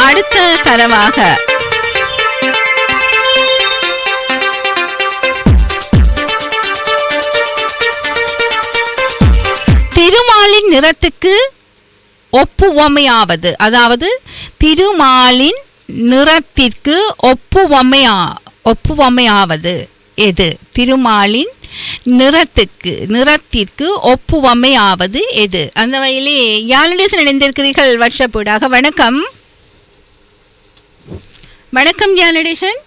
அடுத்த தரவாக திருமாலின் நிறத்துக்கு ஒப்புவமையாவது அதாவது திருமாலின் நிறத்திற்கு ஒப்புவமையா ஒப்புவமையாவது எது திருமாலின் நிறத்துக்கு நிறத்திற்கு ஒப்புவமையாவது எது அந்த வகையிலே யாருடைய இணைந்திருக்கிறீர்கள் வாட்ஸ்அப்பூடாக வணக்கம் வணக்கம் ஜானடேசன்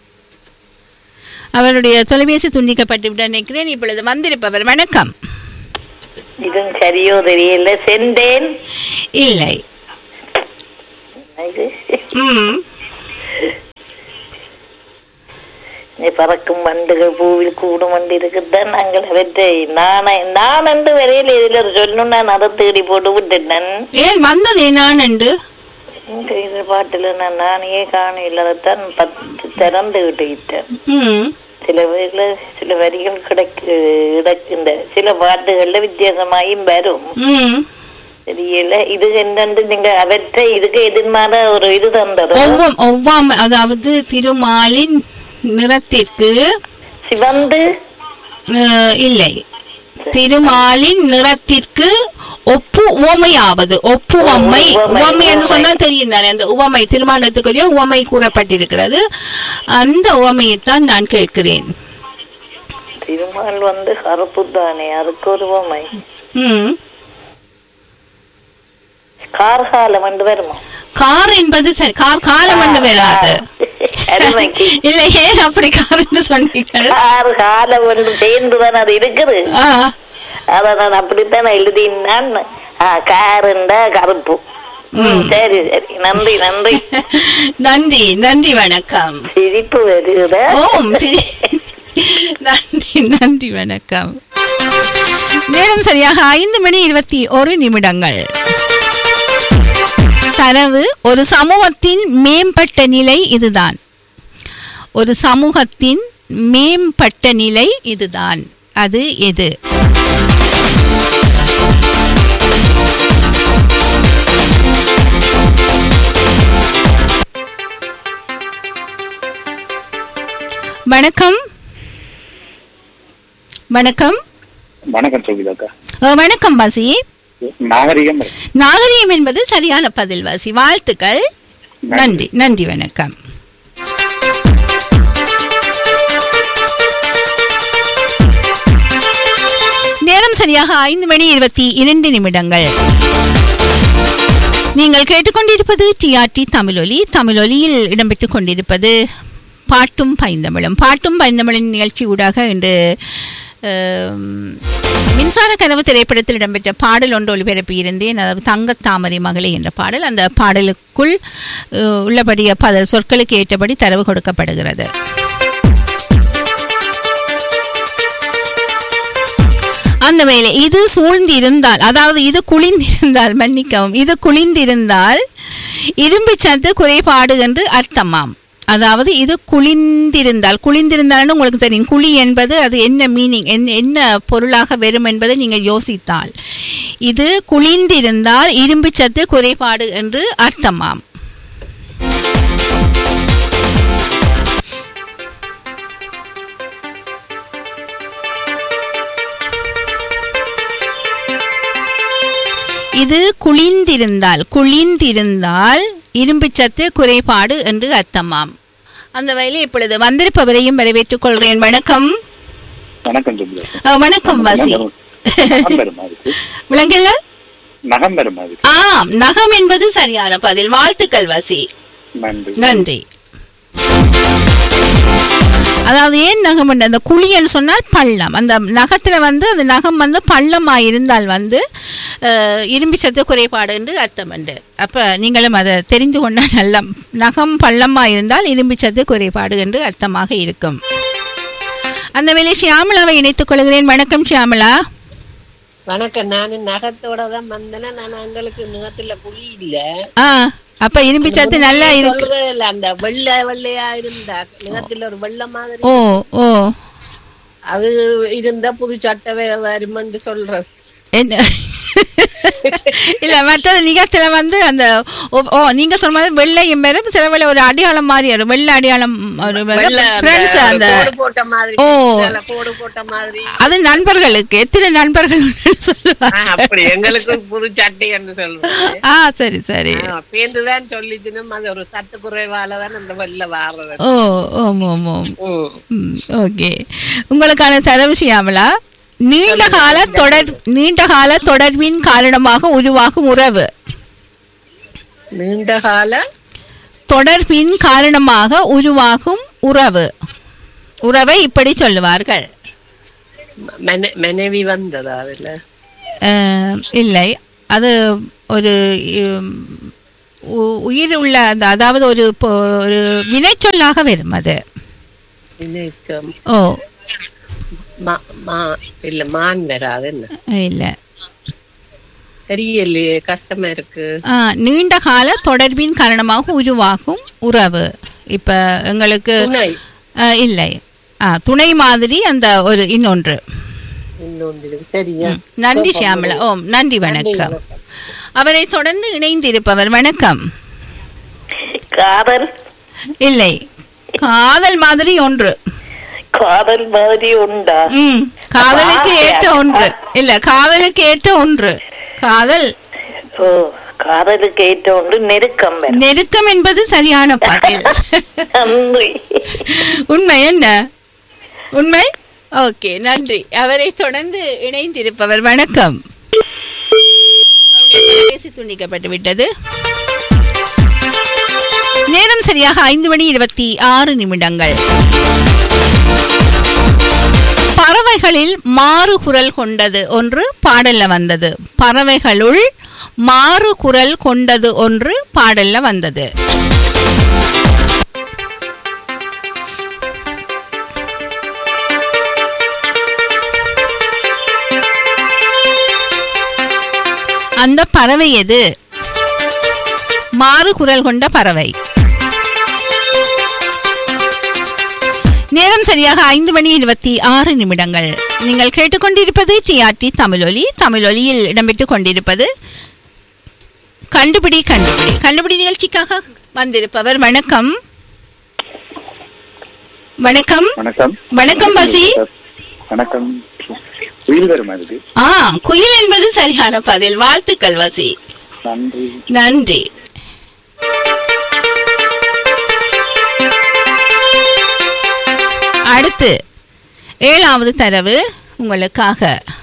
அவருடைய தொலைபேசி துண்டிக்கப்பட்டு விட நினைக்கிறேன் இப்பொழுது வந்திருப்பவர் வணக்கம் இதுவும் சரியோ தெரியல செந்தேன் இல்லை இது ம் நீ பறக்கும் வண்டுகள் பூவில் கூடும் வண்டு இருக்குதான் நாங்கள் அவற்றை நான் நான் என்று வரையில் இதுல சொல்லணும் நான் அதை தேடி போட்டு விட்டுட்டேன் ஏன் வந்தது நான் என்று இந்த இது பாட்டுல நான் நானே காணும் அதைத்தான் பத்து திறந்து விட்டுக்கிட்டேன் ம் சில வரிகள சில வரிகள் கிடைக்கு கிடக்கின்ற சில பாட்டுகள்ல வித்தியாசமாயும் வரும் ம் தெரியல இது என்னன்னு நீங்க அவற்றை இதுக்கு எதிர்மாற ஒரு இது தந்தது ஒவ்வொம் ஒவ்வாம அதாவது திருமாலின் நிறத்திற்கு சிவந்து அஹ், இல்லை திருமாலின் நிறத்திற்கு ஒப்பு உவமையாவது ஒப்பு உவமை உவமை, உவமை என்று உவமை. சொன்னா தெரியும் தானே அந்த உவமை திருமணத்துக்குரிய உவமை கூறப்பட்டிருக்கிறது அந்த உவமையைத்தான் நான் கேட்கிறேன் திருமால் வந்து கருப்பு தானே அதுக்கு ஒரு உவமை ம் கார்காலம் வந்து வருமா கார் என்பது சரி கார் காலம் என்று வராது அருமைக்கு இல்ல ஏன் அப்படி கார் என்று சொன்னீங்க கார் காலம் வந்து சேர்ந்துதான் அது இருக்குது ஆ, அத நான் அப்படித்தான் எழுதினான் காருண்டா கருப்பு ம், சரி சரி நன்றி நன்றி நன்றி நன்றி வணக்கம் சிரிப்பு வருகுதா ஓம் சரி நன்றி நன்றி வணக்கம் நேரம் சரியாக ஐந்து மணி இருபத்தி ஒரு நிமிடங்கள் தரவு ஒரு சமூகத்தின் மேம்பட்ட நிலை இதுதான் ஒரு சமூகத்தின் மேம்பட்ட நிலை இதுதான் அது எது வணக்கம் வணக்கம் வணக்கம் சோபிதாக்கா அஹ், வணக்கம் வாசி நாகரிகம் நாகரிகம் என்பது சரியான பதில் வாசி வாழ்த்துக்கள் நன்றி நன்றி வணக்கம் நேரம் சரியாக ஐந்து மணி இருபத்தி இரண்டு நிமிடங்கள் நீங்கள் கேட்டுக்கொண்டிருப்பது டிஆர்டி தமிழொலி தமிழொலியில் இடம்பெற்றுக் கொண்டிருப்பது பாட்டும் பைந்தமிழும் பாட்டும் பைந்தமிழின் நிகழ்ச்சி ஊடாக இன்று ஆம், மின்சார கனவு திரைப்படத்தில் இடம்பெற்ற பாடல் ஒன்று ஒளிபரப்பி இருந்தேன் அதாவது தங்கத் தாமரை மகளே என்ற பாடல் அந்த பாடலுக்குள் அஹ், உள்ளபடிய பல சொற்களுக்கு ஏற்றபடி தரவு கொடுக்கப்படுகிறது அந்த வேலை இது சூழ்ந்திருந்தால் அதாவது இது குளிர்ந்திருந்தால் மன்னிக்கவும் இது குளிர்ந்திருந்தால் இரும்பு சத்து குறைபாடு என்று அர்த்தமாம் அதாவது இது குளிர்ந்திருந்தால் குளிர்ந்திருந்தால்னு உங்களுக்கு தெரியும் குழி என்பது அது என்ன மீனிங் என்ன பொருளாக வரும் என்பதை நீங்கள் யோசித்தால் இது குளிர்ந்திருந்தால் இரும்பு சத்து குறைபாடு என்று அர்த்தமாம் இது குளிர்ந்திருந்தால் குளிர்ந்திருந்தால் இரும்புச்சத்து குறைபாடு என்று அர்த்தமாம் அந்த வகையில் இப்பொழுது வந்திருப்பவரையும் வரவேற்றுக் கொள்கிறேன் வணக்கம் வணக்கம் சோபிதாக்கா அஹ், வணக்கம் வாசி நகம் பெருமா இருக்கு விளங்கல நகம் பெருமா இருக்கு ஆம் நகம் என்பது சரியான பதில் வாழ்த்துக்கள் வாசி நன்றி நன்றி அதாவது ஏன் நகம் என்று அந்த குழின்னு சொன்னால் பள்ளம் அந்த நகத்துல வந்து அந்த நகம் வந்து பள்ளமா இருந்தால் வந்து அஹ், இரும்பு சத்து குறைபாடு என்று அர்த்தம் உண்டு அப்ப நீங்களும் அதை தெரிந்து கொண்டால் நல்ல நகம் பள்ளமா இருந்தால் இரும்பு சத்து குறைபாடு என்று அர்த்தமாக இருக்கும் அந்த வேலை ஷியாமலாவை இணைத்துக் கொள்கிறேன் வணக்கம் ஷியாமலா வணக்கம் நான் நகத்தோட தான் வந்தேன்னா நான் எங்களுக்கு நகத்துல குழி இல்ல ஆ அப்ப இரும்பு சத்து நல்லா இருக்கு சொல்றது இல்ல அந்த வெள்ளை வெள்ளையா இருந்தா நகத்துல ஒரு வெள்ளை மாதிரி ஓ ஓ அது இருந்தா புது சட்டை வே- வருமென்று சொல்றது என்ன இல்ல மற்றது நிகழ்ச்சியில வந்து அந்த ஓ- ஓ நீங்க சொன்ன மாதிரி வெள்ளையும் பெரும் சில வேளை ஒரு அடையாளம் மாதிரி வரும் வெள்ளை அடையாளம் ஒரு வெள்ள அந்த ஃப்ரெண்ட்ஸ் அந்த கோடு போட்ட மாதிரி ஓ. மேல கோடு போட்ட மாதிரி அது நண்பர்களுக்கு எத்தனை நண்பர்கள் உண்டுன்னு ஆ, சொல்லுவாங்க அப்படி எங்களுக்கு புது சட்டை என்று சொல்லுவாங்க ஆ சரி சரி பேருந்துதான் சொல்லிச்சுனும் அது ஒரு சத்து குறைவால தான் அந்த வெள்ள வாரது ஓ ஓம் ஓம் ஓம் ம். ஓகே உங்களுக்கான செலவு செய்யாமலா நீண்ட கால தொடர் நீண்ட கால தொடர்பின் காரணமாக உருவாகும் உறவு நீண்ட கால தொடர்பின் காரணமாக உருவாகும் உறவு உறவை இப்படி சொல்லுவார்கள் மனை- மனைவி வந்ததா அதுல அஹ், இல்லை அது ஒரு உம், உ- உயிர் உள்ள அந்த அதாவது ஒரு பொ- ஒரு வினைச்சொல்லாக வரும் அது நினைச்சோம். ஓ மா- மா- இல்ல மான் வராது என்ன இல்லை தெரியலையே கஷ்டமா இருக்கு ஆ, நீண்ட கால தொடர்பின் காரணமாக உருவாகும் உறவு இப்ப எங்களுக்கு துணை ஆ, இல்லை ஆ, துணை மாதிரி அந்த ஒரு இன்னொன்று இன்னொன்று இருக்கு. சரியா நன்றி ஷியாமலா ஓம் நன்றி வணக்கம் அவரை தொடர்ந்து இணைந்திருப்பவர் வணக்கம் காதல் இல்லை காதல் மாதிரி ஒன்று காதல் மாதிரி உண்டா ம் காதலுக்கு ஏற்ற ஒன்று இல்ல காதலுக்கு ஏற்ற ஒன்று காதல் ஓ காதலுக்கு ஏற்ற ஒன்று நெருக்கம் வேணும். நெருக்கம் என்பது சரியான பதில் நன்றி உண்மை என்ன உண்மை ஓகே நன்றி அவரை தொடர்ந்து இணைந்திருப்பவர் வணக்கம் அவருடைய தொலைபேசி துண்டிக்கப்பட்டு விட்டது நேரம் சரியாக ஐந்து மணி இருபத்தி ஆறு நிமிடங்கள் பறவைகளில் மாறு குரல் கொண்டது ஒன்று பாடல்ல வந்தது பறவைகளுள் மாறு குரல் கொண்டது ஒன்று பாடல்ல வந்தது அந்த பறவை எது மாறு குரல் கொண்ட பறவை நேரம் சரியாக ஐந்து மணி இருபத்தி ஆறு நிமிடங்கள் நீங்கள் கேட்டுக்கொண்டிருப்பது டிஆர்டி தமிழொலி தமிழொலியில் இடம்பெற்றுக் கொண்டிருப்பது கண்டுபிடி கண்டுபிடி கண்டுபிடி நிகழ்ச்சிக்காக வந்திருப்பவர் வணக்கம் வணக்கம் வணக்கம் வணக்கம் பசி வணக்கம் உயிர் வரும் மாதிரி ஆ குயில் என்பது சரியான பதில் வாழ்த்துக்கள் வசி நன்றி நன்றி அடுத்து ஏழாவது தரவு உங்களுக்காக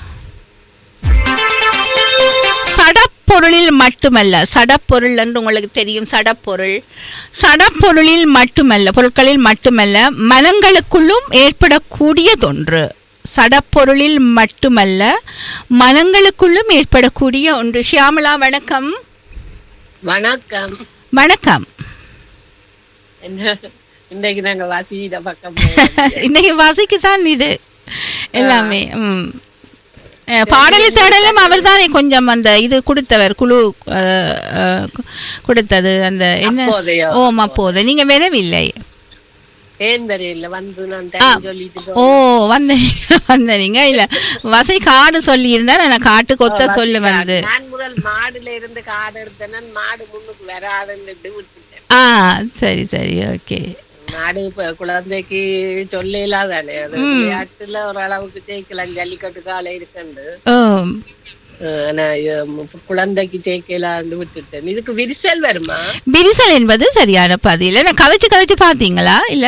சடப்பொருளில் மட்டுமல்ல சடப்பொருள் என்று உங்களுக்கு தெரியும் சடப்பொருள் சடப்பொருளில் மட்டுமல்ல பொருட்களில் மட்டுமல்ல மனங்களுக்குள்ளும் ஏற்படக்கூடியதொன்று சடப்பொருளில் மட்டுமல்ல மனங்களுக்குள்ளும் ஏற்படக்கூடிய ஒன்று ஷியாமலா வணக்கம் வணக்கம் வணக்கம் என்ன இன்னைக்கு நாங்க வசீத பக்கம் போறோம். இன்னைக்கு வாசிக்கு தான் இது எல்லாமே ம் அஹ், பாடலி தேடலும் அவர் தானே கொஞ்சம் அந்த இது கொடுத்தவர் குழு அஹ், அஹ், கு- கொடுத்தது அந்த என்ன அப்போதைய ஓம் அப்போது நீங்க வரவில்லை ஏன் வரையில வந்து நான் தண்ணி சொல்லிட்டு ஓ வந்தீங்க வந்தீங்க இல்ல வசை காடு சொல்லி இருந்தா நான் காட்டு கொத்த சொல்லு வந்து நான் முதல் மாடுல இருந்து காடு எடுத்தேன்னா மாடு முன்னுக்கு வராதுன்னு விட்டுட்டேன் ஆ சரி சரி ஓகே மாடு இப்ப குழந்தைக்கு சொல்ல இல்லாதானே அது விளையாட்டுல ஓரளவுக்கு ஜெயிக்கலாம் ஜல்லிக்கட்டு காலை இருக்குண்டு ஓ ஆனா இது மு- குழந்தைக்கு ஜெயிக்கலான்னு விட்டுட்டேன் இதுக்கு விரிசல் வருமா விரிசல் என்பது சரியான பதில் என்ன கதைச்சு கதைச்சு பாத்தீங்களா இல்ல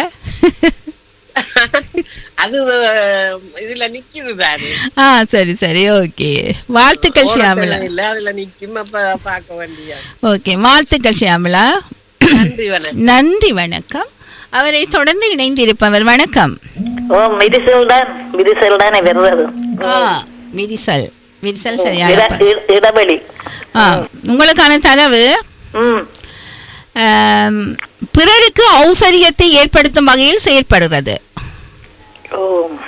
அது அஹ், இதுல நிக்குது தானே ஆ சரி சரி ஓகே வாழ்த்துக்கள் ஷியாமலா இல்ல அதுல நிக்கும் அப்ப பார்க்க வேண்டிய ஓகே வாழ்த்துக்கள் ஷியாமலா நன்றி வணக்கம் நன்றி வணக்கம் அவரை தொடர்ந்து இணைந்திருப்பவர் வணக்கம் ஓ விரிசல் தான் விரிசல் தானே வருவது ஆ விரிசல் விரிசல் சரியான இட- பதில். இட- இடைவெளி ஆ உங்களுக்கான தரவு ம் ஆம், பிறருக்கு ஔசரியத்தை ஏற்படுத்தும் வகையில் செயற்படுகிறது ஓ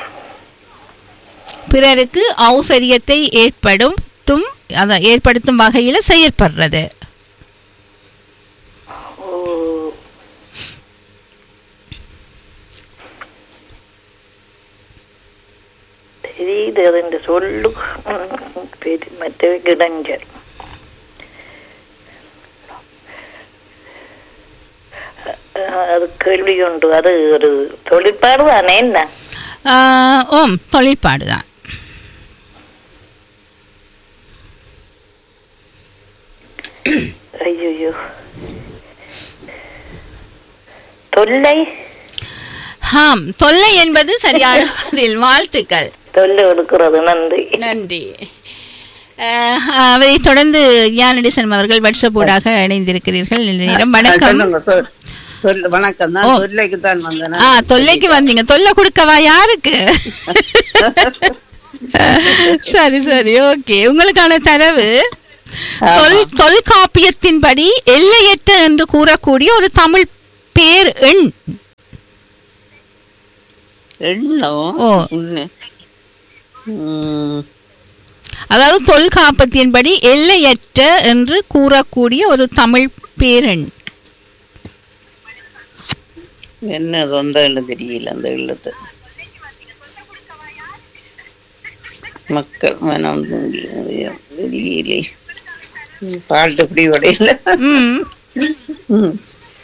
பிறருக்கு ஔசரியத்தை ஏற்படுத்தும் அத ஏற்படுத்தும் வகையில் செயற்படுறது ஓ தெரியுது അതിന്റെ சொல்லு ഉം, പേര് മറ്റേ കിടങ്കൽ அது கேள்வி உண்டு அது ஒரு தொழிற்பாடு தானே என்ன ஆ, ஓம் தொழிற்பாடு தான் ஐயோ தொல்லை ஆம் தொல்லை என்பது சரியான பதில் வாழ்த்துக்கள் தொல்லை எடுக்கிறது நன்றி நன்றி அஹ், அவரை தொடர்ந்து ஞானடிசன் அவர்கள் வாட்ஸ்அப் ஊடாக இணைந்திருக்கிறீர்கள் இந்த நேரம் வணக்கம் சொல்லுங்க சொல் சொல்லு வணக்கம் தான் ஓ. சொல்லைக்கு தான் வந்தேன் ஆ தொல்லைக்கு வந்தீங்க தொல்லை கொடுக்கவா யாருக்கு சரி சரி ஓகே உங்களுக்கான தரவு தொல் தொல்காப்பியத்தின்படி எல்லையற்ற என்று கூறக்கூடிய ஒரு தமிழ் பேர் எண் எண்ணம் ஓ. உண்மை. ம், அதாவது தொல்காப்பியத்தின்படி எல்லையற்ற என்று கூறக்கூடிய ஒரு தமிழ் பேரெண் என்ன சொந்த எழுத்து தெரியல அந்த எழுத்து மக்கள் மனம் தூங்கி உதயம் தெரியலே ம், பாட்டு இப்படி உடையல ம் ம்.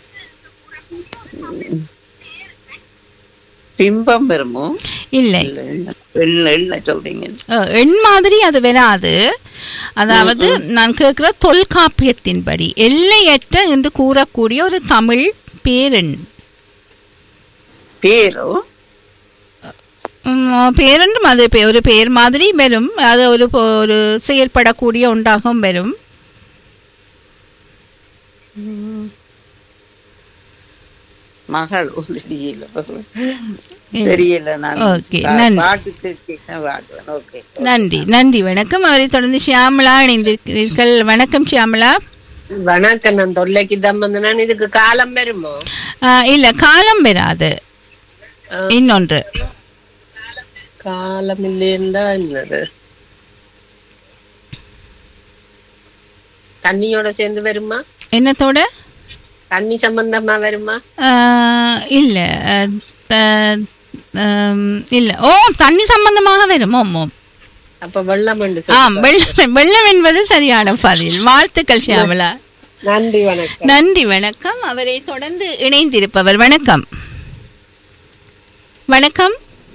பிம்பம் வருமோ இல்லை இல்ல, என்ன என்ன- என்ன சொல்றீங்க அஹ், எண் மாதிரி அது வராது அதாவது நான் கேட்கிற தொல்காப்பியத்தின்படி எல்லையற்ற என்று கூறக்கூடிய ஒரு தமிழ் பேரெண் பேரோ உம், பேரென்றும் அது பே- ஒரு பேர் மாதிரி வரும் அது ஒரு பொ- ஒரு செயல்படக்கூடிய ஒன்றாகவும் வரும் மகள் தெரியல தெரியல நான் Okay, பா- நன்றி. பாட்டுக்கு கேட்க பாடுவேன் ஓகே நன்றி நன்றி வணக்கம் அவரை தொடர்ந்து ஷியாமலா இணைந்திருக்கிறீர்கள் வணக்கம் ஷியாமலா வணக்கம் நான் தொல்லைக்கு தான் வந்தேன் இதுக்கு காலம் வருமோ ஆஹ், இல்ல காலம் வராது இன்னொன்று காலம் இல்லையா என்னது தண்ணியோட சேர்ந்து வருமா என்னத்தோட தண்ணி சம்பந்தமா வருமா ஆஹ், இல்ல அஹ், த- ஆம், இல்ல ஓ தண்ணி சம்பந்தமாக வரும் ஓம் ஓம் அப்ப வெள்ளம் என்று ஆம் சொல்லு. வெள்ளம் வெள்ளம் என்பது சரியான பதில் வாழ்த்துக்கள் ஷியாமலா நன்றி வணக்கம் நன்றி வணக்கம் அவரை தொடர்ந்து இணைந்திருப்பவர் வணக்கம் வணக்கம்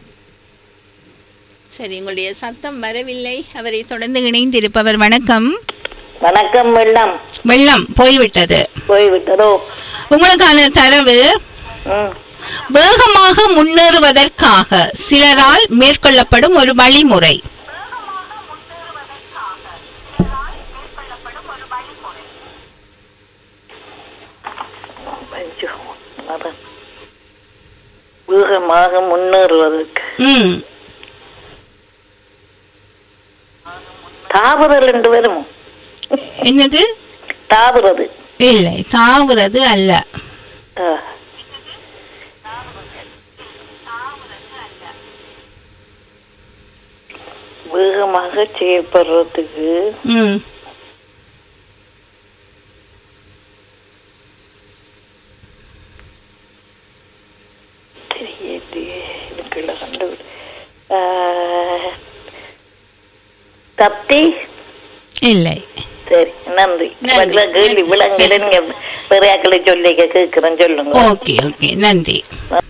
சரி உங்களுடைய சத்தம் வரவில்லை அவரை தொடர்ந்து இணைந்திருப்பவர் வணக்கம் வணக்கம் வெள்ளம் வெள்ளம் போய்விட்டது போய்விட்டதோ உங்களுக்கான தரவு ம் வேகமாக முன்னேறுவதற்காக சிலரால் மேற்கொள்ளப்படும் ஒரு வழிமுறை ஐயோ அதான் வேகமாக முன்னேறுவதற்கு ம் தாவுதல் என்று வருமோ என்னது தாவுறது இல்லை தாவுறது அல்ல ஆ. வேகமாக செயல்படுறதுக்கு ம் தெரியலையே இதுக்குள்ள கண்டு கத்தி இல்லை சரி நன்றி நன்றி. பதிலா கேள்வி விளங்கல நீங்க பெரியாக்களை சொல்லி கேட்கிறேன் சொல்லுங்க ஓகே ஓகே நன்றி